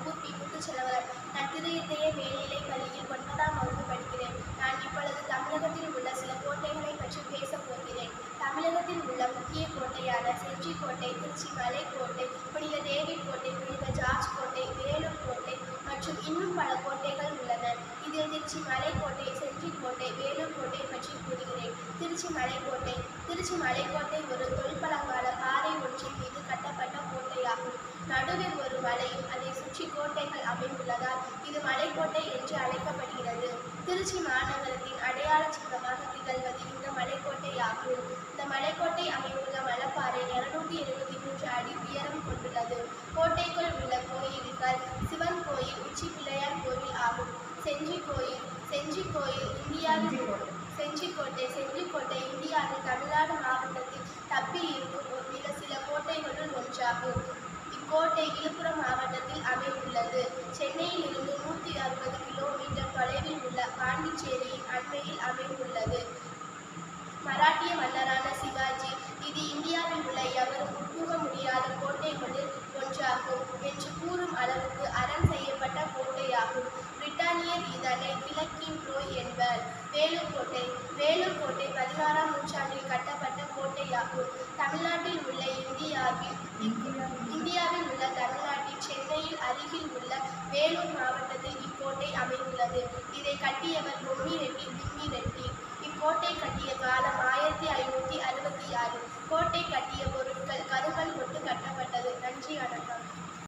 ஊர் பி முத்துச்செல்வன் நான் திருஇத்தைய மேல்நிலைப் பள்ளியில் ஒன்பதாம் வகுப்பு படிக்கிறேன் நான் இப்பொழுது தமிழகத்தில் உள்ள சில கோட்டைகளை பற்றி பேசப் போகிறேன் தமிழகத்தில் உள்ள முக்கிய கோட்டையான செஞ்சி கோட்டை திருச்சி மலைக்கோட்டை புனித டேவிட் கோட்டை புனித ஜார்ஜ் கோட்டை வேலூர் கோட்டை மற்றும் இன்னும் பல கோட்டைகள் உள்ளன இதில் திருச்சி மலைக்கோட்டை செஞ்சி கோட்டை வேலூர் கோட்டை பற்றி கூறுகிறேன் திருச்சி மலைக்கோட்டை திருச்சி மலைக்கோட்டை ஒரு தொல்பழங்கால பாறை ஒன்றின் மீது கட்டப்பட்ட கோட்டையாகும் நடுவில் ஒரு மலையும் அதை சுற்றி கோட்டைகள் அமைந்துள்ளதால் இது மலைக்கோட்டை என்று அழைக்கப்படுகிறது திருச்சி மாநகரத்தின் அடையாள சின்னமாக திகழ்வது இந்த மலைக்கோட்டையாகும் இந்த மலைக்கோட்டை அமைந்துள்ள மலைப்பாறை இருநூத்தி எழுபத்தி மூன்று அடி உயரம் கொண்டுள்ளது கோட்டைக்குள் உள்ள கோயில்கள் சிவன் கோயில் உச்சி பிள்ளையார் கோவில் ஆகும் செஞ்சி கோயில் செஞ்சி கோயில் இந்தியாவில் செஞ்சிக்கோட்டை செஞ்சிக்கோட்டை இந்தியாவின் தமிழ்நாடு மாவட்டத்தில் தப்பி இருக்கும் ஒரு மிக சில கோட்டைகளுள் ஒன்றாகும் இக்கோட்டை விழுப்புரம் மாவட்டத்தில் அமைந்துள்ளது சென்னையில் இருந்து நூற்றி அறுபது கிலோமீட்டர் தொலைவில் உள்ள பாண்டிச்சேரியின் அண்மையில் அமைந்துள்ளது மராட்டிய மன்னரான சிவாஜி இது இந்தியாவில் உள்ள எவரும் உட்புக முடியாத கோட்டைகளில் ஒன்றாகும் என்று கூறும் அளவுக்கு அரண் செய்யப்பட்ட கோட்டையாகும் பிரிட்டானியர் இதனை கிழக்கின் ரோய் என்பர் வேலூர் கோட்டை வேலூர் கோட்டை பதினாறாம் நூற்றாண்டில் கட்டப்பட்ட கோட்டையாகும் தமிழ்நாட்டில் உள்ள இந்தியாவில் இந்தியாவில் உள்ள தமிழ்நாட்டில் சென்னையில் அருகில் உள்ள வேலூர் மாவட்டத்தில் இக்கோட்டை அமைந்துள்ளது இதை கட்டியவர் பொம்மி ரெட்டி திம்மி ரெட்டி இக்கோட்டை கட்டிய காலம் ஆயிரத்தி ஐநூற்றி அறுபத்தி ஆறு கோட்டை கட்டிய பொருட்கள் கருங்கல் கொண்டு கட்டப்பட்டது நன்றி வணக்கம்